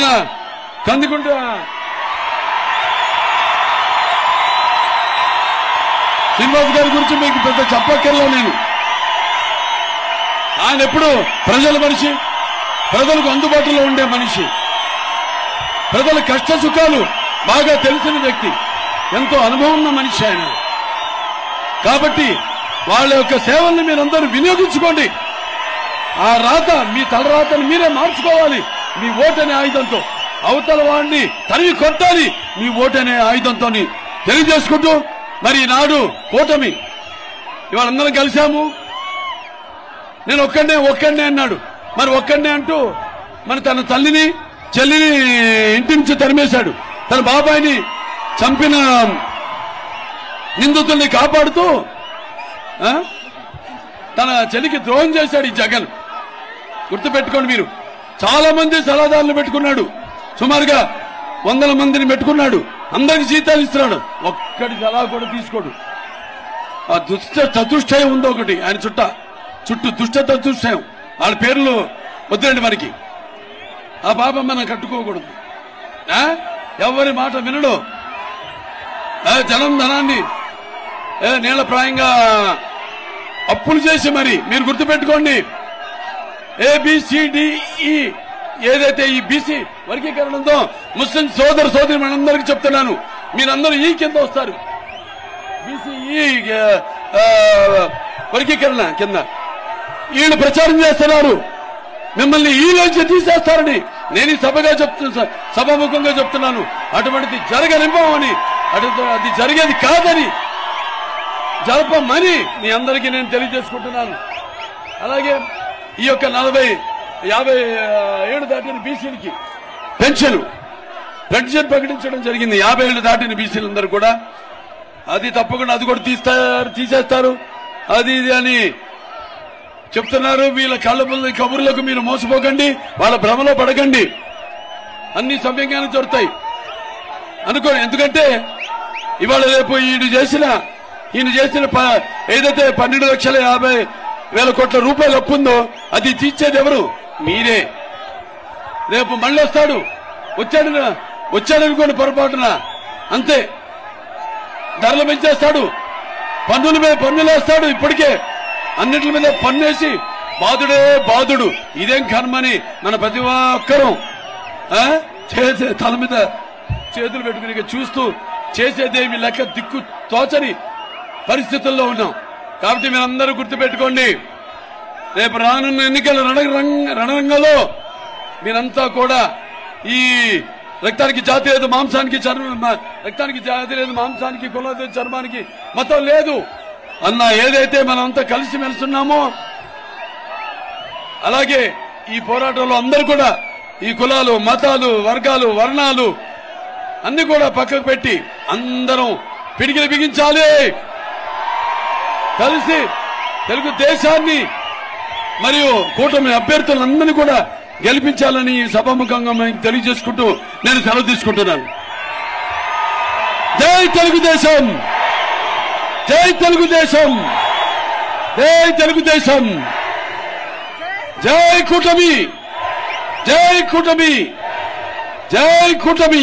కందుకుంట శ్రీనివాస్ గారి గురించి మీకు పెద్ద చెప్పక్కర్లా నేను ఆయన ఎప్పుడు ప్రజల మనిషి ప్రజలకు అందుబాటులో ఉండే మనిషి ప్రజల కష్ట సుఖాలు బాగా తెలిసిన వ్యక్తి ఎంతో అనుభవం ఉన్న మనిషి ఆయన కాబట్టి వాళ్ళ యొక్క సేవల్ని మీరందరూ వినియోగించుకోండి ఆ రాత మీ తలరాతను మీరే మార్చుకోవాలి మీ ఓటనే ఆయుధంతో అవతల వాడిని తరివి కొట్టాలి మీ ఓటనే ఆయుధంతో తెలియజేసుకుంటూ మరి ఈనాడు కూటమి ఇవాళ అందరం కలిశాము నేను ఒక్కడనే ఒక్కడనే అన్నాడు మరి ఒక్కడనే అంటూ మరి తన తల్లిని చెల్లిని ఇంటి నుంచి తరిమేశాడు తన బాబాయిని చంపిన నిందితుల్ని కాపాడుతూ ఆ? తన చెల్లికి ద్రోహం చేశాడు ఈ జగన్ గుర్తుపెట్టుకోండి మీరు చాలా మంది సలహాదారులు పెట్టుకున్నాడు సుమారుగా వందల మందిని పెట్టుకున్నాడు అందరికి జీతాలు ఇస్తున్నాడు ఒక్కడి సలహా కూడా తీసుకోడు ఆ దుష్ట చతుష్టయం ఉంది ఒకటి ఆయన చుట్ట చుట్టూ దుష్ట చతుష్టయం వాళ్ళ పేర్లు వద్దండి మనకి ఆ పాపం మనం కట్టుకోకూడదు ఆ? ఎవరి మాట వినడు ఆ, జనం ధనాన్ని ఏ, నీళ్ళప్రాయంగా అప్పులు చేసి మరి మీరు గుర్తుపెట్టుకోండి ఏబిసిడిఈ ఏదైతే ఈ బీసీ వర్గీకరణ ఉందో ముస్లిం సోదర సోదరి మనందరికీ చెప్తున్నాను మీరందరూ ఈ కింద వస్తారు బీసీఈ వర్గీకరణ కింద వీళ్ళు ప్రచారం చేస్తున్నారు మిమ్మల్ని ఈ నుంచి తీసేస్తారని నేను ఈ సభగా చెప్తున్నా సభాముఖంగా చెప్తున్నాను అటువంటిది జరగనివ్వమని అటు అది జరిగేది కాదని జరపమని మీ అందరికీ నేను తెలియజేసుకుంటున్నాను అలాగే ఈ యొక్క నలభై యాభై ఆ, ఏడు దాటిన బీసీలకి పెన్షన్ పెన్షన్ ప్రకటించడం జరిగింది యాభై ఏళ్ళు దాటిన బీసీలందరూ కూడా అది తప్పకుండా అది కూడా తీస్తారు తీసేస్తారు అది ఇది అని చెప్తున్నారు వీళ్ళ కళ్ళ ముందు కబుర్లకు మీరు మోసపోకండి వాళ్ళ భ్రమలో పడకండి అన్ని సవ్యంగానే జరుగుతాయి అనుకో ఎందుకంటే ఇవాళ రేపు ఈయన చేసిన ఈయన చేసిన ప- ఏదైతే పన్నెండు లక్షల యాభై వేల కోట్ల రూపాయలు అప్పు ఉందో అది తీర్చేది ఎవరు మీరే రేపు మళ్ళీ వస్తాడు వచ్చాడు వచ్చాడనుకోండి పొరపాటున అంతే ధరలు పెంచేస్తాడు పన్నుల మీద పన్నులు వేస్తాడు ఇప్పటికే అన్నిటి మీద పన్నేసి బాధుడే బాధుడు ఇదేం కర్మని మన ప్రతి ఒక్కరూ ఆ? చేసే తల మీద చేతులు పెట్టుకుని ఇక చూస్తూ చేసేదేమి లెక్క దిక్కు తోచని పరిస్థితుల్లో ఉన్నాం కాబట్టి మీరందరూ గుర్తుపెట్టుకోండి రేపు రానున్న ఎన్నికల రణరంగ రణరంగంలో మీరంతా కూడా ఈ రక్తానికి జాతి లేదు మాంసానికి చర్మ మ- రక్తానికి జాతి లేదు మాంసానికి కులం లేదు చర్మానికి మతం లేదు అన్న ఏదైతే మనమంతా కలిసి మెలుస్తున్నామో అలాగే ఈ పోరాటంలో అందరూ కూడా ఈ కులాలు మతాలు వర్గాలు వర్ణాలు అన్ని కూడా పక్కకు పెట్టి అందరం పిడికిలు బిగించాలి కలిసి తెలుగు దేశాన్ని మరియు కూటమి అభ్యర్థులందరినీ కూడా గెలిపించాలని ఈ సభాముఖంగా మీకు తెలియజేసుకుంటూ నేను సెలవు తీసుకుంటున్నాను జై తెలుగుదేశం జై తెలుగుదేశం జై తెలుగుదేశం జై కూటమి జై కూటమి జై కూటమి